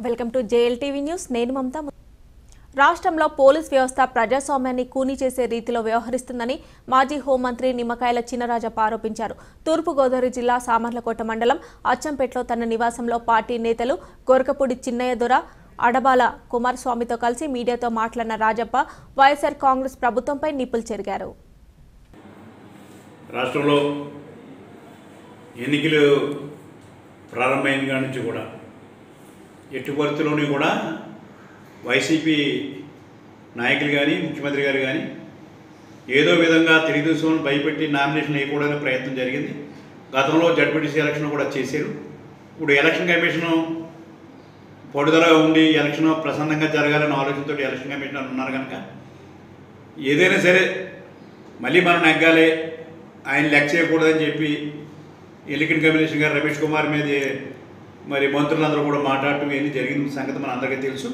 welcome to JLTV news నేను మమత రాష్ట్రంలో police వ్యవస్థ ప్రజాస్వామ్యాన్ని కూనీ చేసే రీతిలో వ్యవహరిస్తుందని మాజీ హోంమంత్రి నిమ్మకాయల చినరాజప్ప ఆరోపించారు తూర్పుగోదావరి జిల్లా సామర్లకోట మండలం అచ్చంపేటలో తన నివాసంలో పార్టీ నేతలు గొరకపూడి చిన్నయ్య దొర అడబాల కుమారస్వామితో కలిసి మీడియాతో మాట్లాడిన రాజప్ప వైఎస్ఆర్ కాంగ్రెస్ ప్రభుత్వంపై నిప్పులు చెరిగారు రాష్ట్రంలో ఎన్నికలు ప్రారంభమైన కాడి నుంచి కూడా ఎట్టి పరిస్థితుల్లోనూ కూడా వైసీపీ నాయకులు కానీ ముఖ్యమంత్రి గారు కానీ ఏదో విధంగా తెలుగుదేశం భయపెట్టి నామినేషన్ వేయకూడదని ప్రయత్నం జరిగింది గతంలో జడ్పీటీసీ ఎలక్షన్ కూడా చేశారు ఇప్పుడు ఎలక్షన్ కమిషను పడుదల ఉండి ఎలక్షన్ ప్రసన్నంగా జరగాలని ఆలోచనతో ఎలక్షన్ కమిషన్ ఉన్నారు కనుక ఏదైనా సరే మళ్ళీ మనం నెగ్గాలి ఆయన లెక్క చేయకూడదని చెప్పి ఎన్నికల కమిషన్ గారు రమేష్ కుమార్ మీద మరి మంత్రులందరూ కూడా మాట్లాడటం ఇవన్నీ జరిగిన సంగతి మన అందరికీ తెలుసు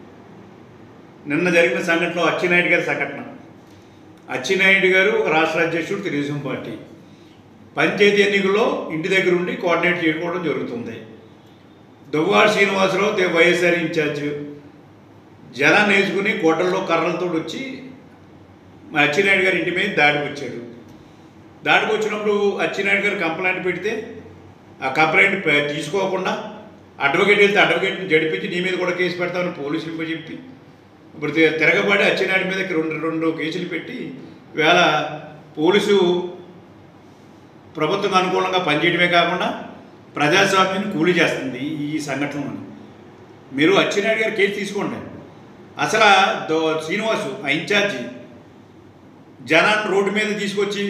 నిన్న జరిగిన సంఘటనలో అచ్చెన్నాయుడు గారి సంఘటన అచ్చెన్నాయుడు గారు ఒక రాష్ట్ర అధ్యక్షుడు తెలుగుదేశం పార్టీ పంచాయతీ ఎన్నికల్లో ఇంటి దగ్గర ఉండి కోఆర్డినేట్ చేసుకోవడం జరుగుతుంది దువ్వాడ శ్రీనివాసరావు దే వైఎస్ఆర్ ఇన్ఛార్జ్ జనాన్ని వేసుకుని గొడ్డల్లో కర్రలతో వచ్చి మా అచ్చెన్నాయుడు గారి ఇంటి మీద దాడికి వచ్చాడు దాడికి వచ్చినప్పుడు అచ్చెన్నాయుడు గారు కంప్లైంట్ పెడితే ఆ కంప్లైంట్ ప- తీసుకోకుండా అడ్వకేట్ వెళ్తే అడ్వకేట్ని జడిపించి నీ మీద కూడా కేసు పెడతామని పోలీసులకు చెప్పి ఇప్పుడు తి- తిరగబడి అచ్చెన్నాయుడు మీద రెండు రెండు కేసులు పెట్టి వేళ పోలీసు ప్రభుత్వం అనుకూలంగా పనిచేయడమే కాకుండా ప్రజాస్వామ్యాన్ని కూలి చేస్తుంది ఈ- ఈ సంఘటనలో మీరు అచ్చెన్నాయుడు గారు కేసు తీసుకోండి అసలు ఆ దో శ్రీనివాసు ఆ ఇన్ఛార్జి జనాన్ని రోడ్డు మీద తీసుకొచ్చి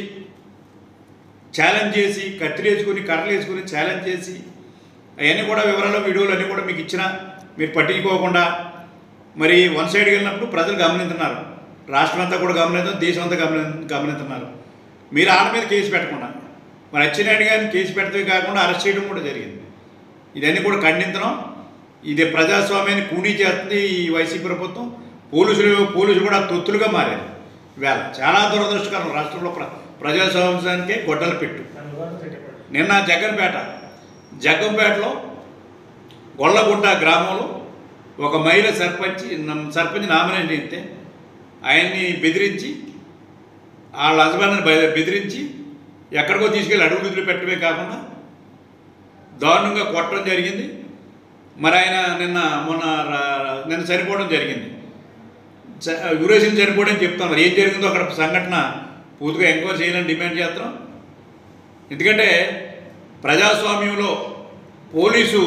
ఛాలెంజ్ చేసి కత్తిరి వేసుకుని కర్రలు వేసుకుని ఛాలెంజ్ చేసి అవన్నీ కూడా వివరాలు వీడియోలు అన్నీ కూడా మీకు ఇచ్చిన మీరు పట్టించుకోకుండా మరి వన్ సైడ్ వెళ్ళినప్పుడు ప్రజలు గమనిస్తున్నారు రాష్ట్రం అంతా కూడా గమనిద్దాం దేశం అంతా గమని గమనిస్తున్నారు మీరు ఆడ మీద కేసు పెట్టకుండా మరి అచ్చెన్నాయుడు గారిని కేసు పెడితే కాకుండా అరెస్ట్ చేయడం కూడా జరిగింది ఇదన్నీ కూడా ఖండించడం ఇది ప్రజాస్వామ్యాన్ని కూనీ చేస్తుంది ఈ వైసీపీ ప్రభుత్వం పోలీసులు పోలీసులు కూడా తొత్తులుగా మారారు వేళ చాలా దురదృష్టకరం రాష్ట్రంలో ప్ర ప్రజాస్వామ్యానికే గొడ్డలు పెట్టు నిన్న జగన్పేట జగ్గంపేటలో గొల్లగుంట గ్రామంలో ఒక మహిళ సర్పంచ్ నం- సర్పంచ్ నామినేషన్ ఇస్తే ఆయన్ని బెదిరించి వాళ్ళ హస్బెండ్ని బె- బెదిరించి ఎక్కడికో తీసుకెళ్ళి అడుగు విధులు పెట్టడమే కాకుండా దారుణంగా కొట్టడం జరిగింది మరి ఆయన నిన్న మొన్న రా- నిన్న చనిపోవడం జరిగింది చ- యురేషన్ చనిపోవడం చెప్తాం మరి ఏం జరిగిందో అక్కడ సంఘటన పూర్తిగా ఎంక్వైరీ చేయాలని డిమాండ్ చేస్తాం ఎందుకంటే ప్రజాస్వామ్యంలో పోలీసు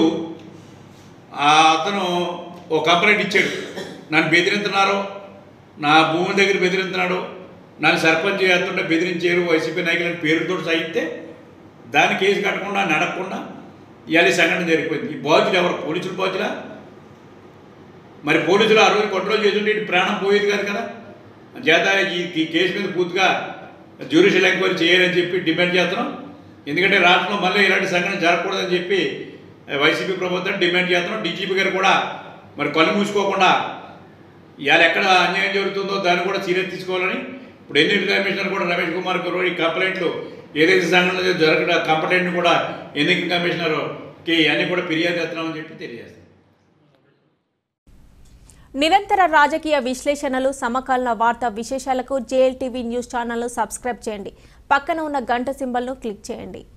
ఆ అతను ఓ కంప్లైంట్ ఇచ్చాడు నన్ను బెదిరించున్నారు నా భూమి దగ్గర బెదిరించున్నాడు నన్ను సర్పంచ్ చేస్తుంటే బెదిరించారు వైసీపీ నాయకులని పేరుతో సాగితే దాన్ని కేసు కట్టకుండా నడకుండా ఇవాళ ఈ సంఘటన జరిగిపోయింది ఈ బాధ్యులు ఎవరు పోలీసులు బాధ్యులా మరి పోలీసులు ఆ రోజు కంట్రోల్ చేస్తుంటే ఇటు ప్రాణం పోయేది కాదు కదా చేత ఈ ఈ కేసు మీద పూర్తిగా జ్యూడిషియల్ ఎంక్వైరీ చేయాలని చెప్పి డిమాండ్ చేస్తున్నాం ఎందుకంటే రాష్ట్రంలో మళ్ళీ ఇలాంటి సంఘటన జరగకూడదని చెప్పి వైసీపీ ప్రభుత్వం డిమాండ్ చేస్తున్నాం డీజీపీ గారు కూడా మరి కళ్ళు మూసుకోకుండా ఇవాళ ఎక్కడ అన్యాయం జరుగుతుందో దాన్ని కూడా సీరియస్ తీసుకోవాలని ఇప్పుడు ఎన్నికల కమిషనర్ కూడా రమేష్ కుమార్ గారు ఈ కంప్లైంట్లు ఏదైతే సంఘటన జరగడం కంప్లైంట్ని కూడా ఎన్నికల కమిషనర్కి అన్ని కూడా ఫిర్యాదు చేస్తున్నామని చెప్పి తెలియజేస్తాం నిరంతర రాజకీయ విశ్లేషణలు సమకాలీన వార్తా విశేషాలకు జేఎల్టీవీ న్యూస్ ఛానల్ను సబ్స్క్రైబ్ చేయండి పక్కన ఉన్న గంట సింబల్ను క్లిక్ చేయండి